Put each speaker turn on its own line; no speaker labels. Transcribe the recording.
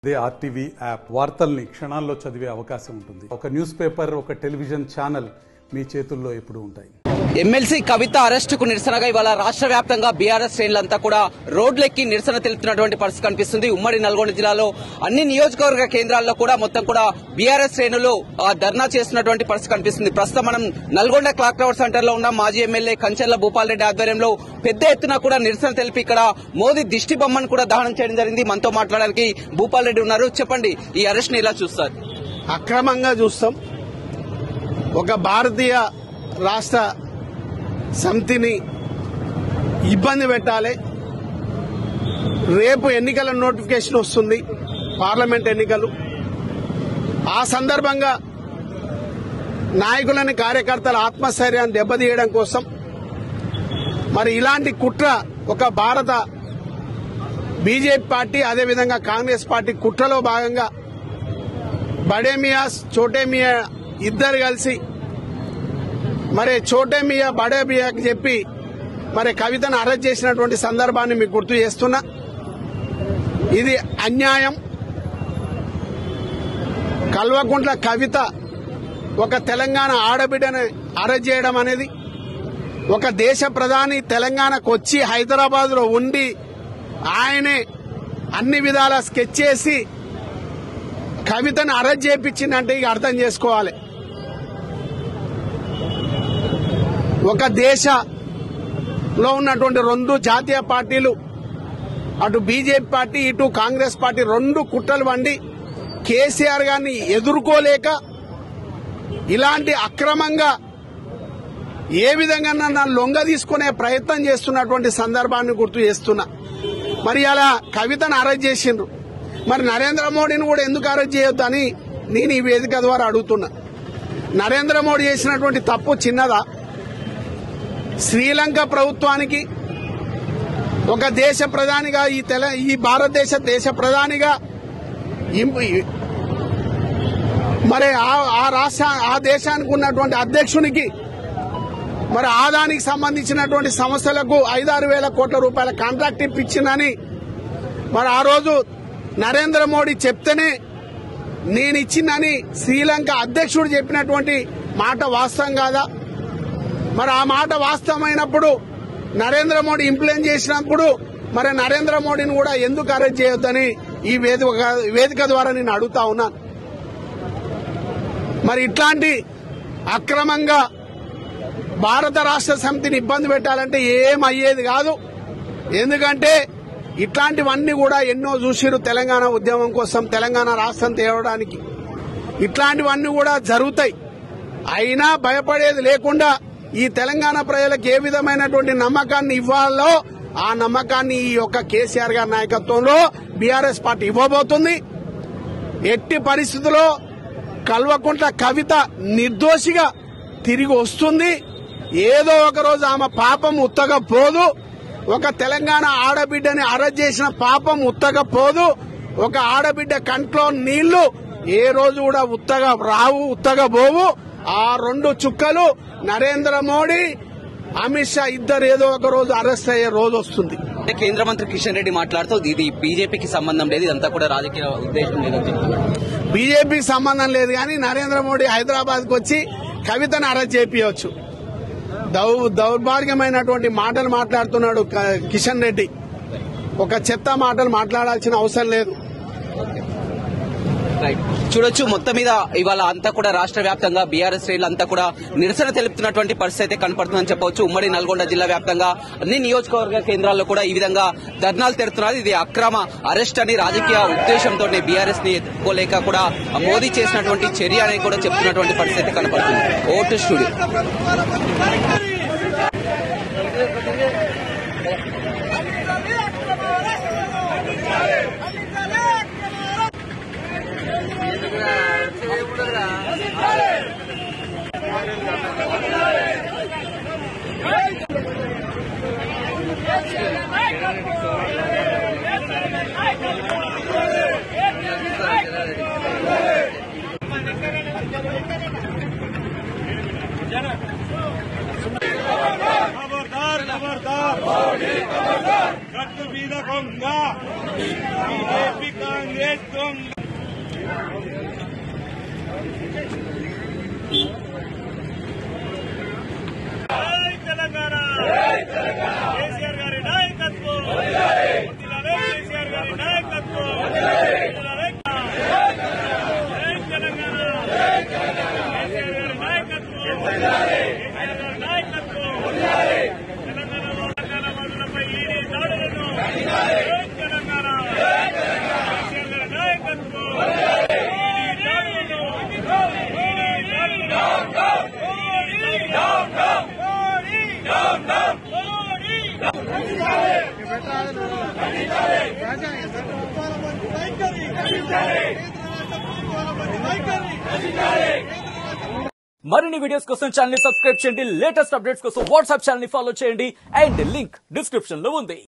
They RTV app వార్తల్ని క్షణాల్లో చదివే అవకాశం ఉంటుంది ఒక న్యూస్ పేపర్ ఒక టెలివిజన్ ఛానల్ మీ చేతుల్లో ఎప్పుడూ ఉంటాయి
ఎమ్మెల్సీ కవిత అరెస్టుకు నిరసనగా ఇవాళ రాష్ట్ర వ్యాప్తంగా బీఆర్ఎస్ శ్రేణులంతా కూడా రోడ్లెక్కి నిరసన తెలుపుతున్నటువంటి పరిస్థితి కనిపిస్తుంది ఉమ్మడి నల్గొండ జిల్లాలో అన్ని నియోజకవర్గ కేంద్రాల్లో కూడా మొత్తం కూడా బీఆర్ఎస్ శ్రేణులు ఆ, ధర్నా చేస్తున్నటువంటి పరిస్థితి కనిపిస్తుంది ప్రస్తుతం మనం నల్గొండ క్లాక్ టవర్ సెంటర్ లో ఉన్న మాజీ ఎమ్మెల్యే కంచెల్ల భూపాల్ రెడ్డి ఆధ్వర్యంలో పెద్ద ఎత్తున కూడా నిరసన తెలిపి ఇక్కడ మోదీ దిష్టి బొమ్మను కూడా దహనం చేయడం జరిగింది మనతో మాట్లాడడానికి భూపాల్ రెడ్డి ఉన్నారు చెప్పండి ఈ అరెస్ట్ ని ఎలా చూస్తారు
అక్రమంగా చూస్తాం ఒక భారతీయ రాష్ట్ర సమితిని ఇబ్బంది పెట్టాలి రేపు ఎన్నికల నోటిఫికేషన్ వస్తుంది పార్లమెంట్ ఎన్నికలు ఆ సందర్భంగా నాయకులని కార్యకర్తల ఆత్మస్థైర్యాన్ని దెబ్బతీయడం కోసం మరి ఇలాంటి కుట్ర ఒక భారత బీజేపీ పార్టీ అదేవిధంగా కాంగ్రెస్ పార్టీ కుట్రలో భాగంగా బడేమియాస్ చోటేమియా ఇద్దరు కలిసి మరి చోటేమియా బడేమియాకి చెప్పి మరి కవితను అరెస్ట్ చేసినటువంటి సందర్భాన్ని మీకు గుర్తు చేస్తున్నా ఇది అన్యాయం కల్వకుంట్ల కవిత ఒక తెలంగాణ ఆడబిడ్డని అరెస్ట్ చేయడం అనేది ఒక దేశ ప్రధాని తెలంగాణకు వచ్చి హైదరాబాద్ లో ఉండి ఆయనే అన్ని విధాల స్కెచ్ చేసి కవితను అరెస్ట్ చేయించిందంటే ఇక అర్థం చేసుకోవాలి ఒక దేశంలో ఉన్నటువంటి రెండు జాతీయ పార్టీలు అటు బీజేపీ పార్టీ ఇటు కాంగ్రెస్ పార్టీ రెండు కుట్రలు వండి కేసీఆర్ గారిని ఎదుర్కోలేక ఇలాంటి అక్రమంగా ఏ విధంగా నన్ను లొంగ తీసుకునే ప్రయత్నం చేస్తున్నటువంటి సందర్భాన్ని గుర్తు చేస్తున్నా మరి అలా కవితను అరెస్ట్ చేసిండ్రు మరి నరేంద్ర మోడీని కూడా ఎందుకు అరెస్ట్ చేయొద్దని నేను ఈ వేదిక ద్వారా అడుగుతున్నా నరేంద్ర మోడీ చేసినటువంటి తప్పు చిన్నదా శ్రీలంక ప్రభుత్వానికి ఒక దేశ ప్రధానిగా ఈ తెల ఈ భారతదేశ దేశ ప్రధానిగా ఇంప్- మరి ఆ- ఆ రాష్ట్ర ఆ దేశానికి ఉన్నటువంటి అధ్యక్షునికి మరి ఆదానికి సంబంధించినటువంటి సంస్థలకు ఐదారు వేల కోట్ల రూపాయల కాంట్రాక్ట్ ఇప్పించిందని మరి ఆ రోజు నరేంద్ర మోడీ చెప్తేనే నేను ఇచ్చిందని శ్రీలంక అధ్యక్షుడు చెప్పినటువంటి మాట వాస్తవం కాదా మరి ఆ మాట వాస్తవమైనప్పుడు నరేంద్ర మోడీ ఇంప్లిమెంట్ చేసినప్పుడు మరి నరేంద్ర మోడీని కూడా ఎందుకు అరెస్ట్ చేయొద్దని ఈ వేదిక వేదిక ద్వారా నేను అడుగుతా ఉన్నాను మరి ఇట్లాంటి అక్రమంగా భారత రాష్ట్ర సమితిని ఇబ్బంది పెట్టాలంటే ఏం అయ్యేది కాదు ఎందుకంటే ఇట్లాంటివన్నీ కూడా ఎన్నో చూసిరు తెలంగాణ ఉద్యమం కోసం తెలంగాణ రాష్ట్రం తేవడానికి ఇట్లాంటివన్నీ కూడా జరుగుతాయి అయినా భయపడేది లేకుండా ఈ తెలంగాణ ప్రజలకు ఏ విధమైనటువంటి నమ్మకాన్ని ఇవ్వాలో ఆ నమ్మకాన్ని ఈ యొక్క కేసీఆర్ గారి నాయకత్వంలో బీఆర్ఎస్ పార్టీ ఇవ్వబోతుంది ఎట్టి పరిస్థితుల్లో కల్వకుంట్ల కవిత నిర్దోషిగా తిరిగి వస్తుంది ఏదో ఒక రోజు ఆమె పాపం ఉత్తగా పోదు ఒక తెలంగాణ ఆడబిడ్డని అరెస్ట్ చేసిన పాపం ఉత్తగా పోదు ఒక ఆడబిడ్డ కంట్లో నీళ్లు ఏ రోజు కూడా ఉత్తగా రావు ఉత్తగా పోవు ఆ రెండు చుక్కలు నరేంద్ర మోడీ అమిత్ షా ఇద్దరు ఏదో ఒక రోజు అరెస్ట్ అయ్యే రోజు వస్తుంది
అంటే కేంద్ర మంత్రి కిషన్ రెడ్డి మాట్లాడుతూ ఇది బీజేపీకి సంబంధం లేదు ఇదంతా కూడా రాజకీయ ఉద్దేశం లేదని చెప్తున్నారు
బీజేపీకి సంబంధం లేదు కానీ నరేంద్ర మోడీ హైదరాబాద్కు వచ్చి కవితను అరెస్ట్ చేపించవచ్చు దౌ దౌర్భాగ్యమైనటువంటి మాటలు మాట్లాడుతున్నాడు క- కిషన్ రెడ్డి ఒక చెత్త మాటలు మాట్లాడాల్సిన అవసరం లేదు
రైట్. చూడొచ్చు మొత్తం మీద ఇవాళ అంతా కూడా రాష్ట్ర వ్యాప్తంగా బీఆర్ఎస్ శ్రేణులు అంతా కూడా నిరసన తెలుపుతున్నటువంటి పరిస్థితి అయితే కనపడుతుందని చెప్పవచ్చు ఉమ్మడి నల్గొండ జిల్లా వ్యాప్తంగా అన్ని నియోజకవర్గ కేంద్రాల్లో కూడా ఈ విధంగా ధర్నాలు తెరుతున్నారు ఇది అక్రమ అరెస్ట్ అని రాజకీయ ఉద్దేశంతో బీఆర్ఎస్ ని ఎత్తుకోలేక కూడా మోదీ చేసినటువంటి చర్య అని కూడా చెప్తున్నటువంటి పరిస్థితి అయితే కనపడుతుంది ఓటు స్టూడియో
खबरदार खबरदार गट्टू మీద కొంగ బీజేపీ కాంగ్రెస్ జై తెలంగాణ కేసీఆర్ గారి నాయకత్వం వర్ధిల్లాలి కేసీఆర్ గారి నాయకత్వం వర్ధిల్లాలి. జై తెలంగాణ కేసీఆర్ గారి నాయకత్వం కేసీఆర్ గారి నాయకత్వం తెలంగాణలో తెలంగాణ వాదులపై ఈడీ దాడులను జై తెలంగాణ కేసీఆర్ గారి నాయకత్వం ఈడీ దాడులను ఈడీ దాడులను
మరిన్ని వీడియోస్ కోసం ఛానల్ ని సబ్స్క్రైబ్ చేయండి లేటెస్ట్ అప్డేట్స్ కోసం వాట్సాప్ ఛానల్ ని ఫాలో చేయండి అండ్ లింక్ డిస్క్రిప్షన్ లో ఉంది